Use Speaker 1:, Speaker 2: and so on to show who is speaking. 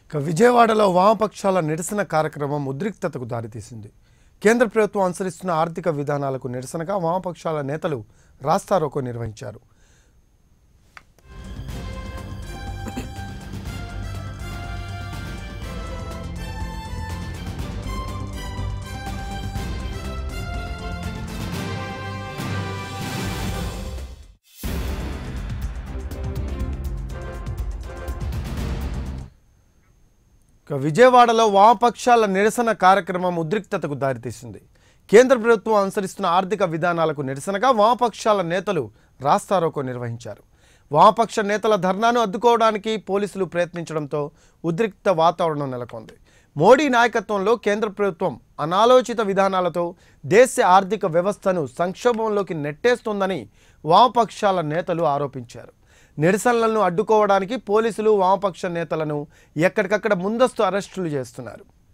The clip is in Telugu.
Speaker 1: ఇక విజయవాడలో వామపక్షాల నిరసన కార్యక్రమం ఉద్రిక్తతకు దారితీసింది కేంద్ర ప్రభుత్వం అనుసరిస్తున్న ఆర్థిక విధానాలకు నిరసనగా వామపక్షాల నేతలు రాస్తారోకో నిర్వహించారు ఇక విజయవాడలో వామపక్షాల నిరసన కార్యక్రమం ఉద్రిక్తతకు దారితీసింది కేంద్ర ప్రభుత్వం అనుసరిస్తున్న ఆర్థిక విధానాలకు నిరసనగా వామపక్షాల నేతలు రాస్తారోకో నిర్వహించారు వామపక్ష నేతల ధర్నాను అడ్డుకోవడానికి పోలీసులు ప్రయత్నించడంతో ఉద్రిక్త వాతావరణం నెలకొంది మోడీ నాయకత్వంలో కేంద్ర ప్రభుత్వం అనాలోచిత విధానాలతో దేశ ఆర్థిక వ్యవస్థను సంక్షోభంలోకి నెట్టేస్తోందని వామపక్షాల నేతలు ఆరోపించారు నిరసనలను అడ్డుకోవడానికి పోలీసులు వామపక్ష నేతలను ఎక్కడికక్కడ ముందస్తు అరెస్టులు చేస్తున్నారు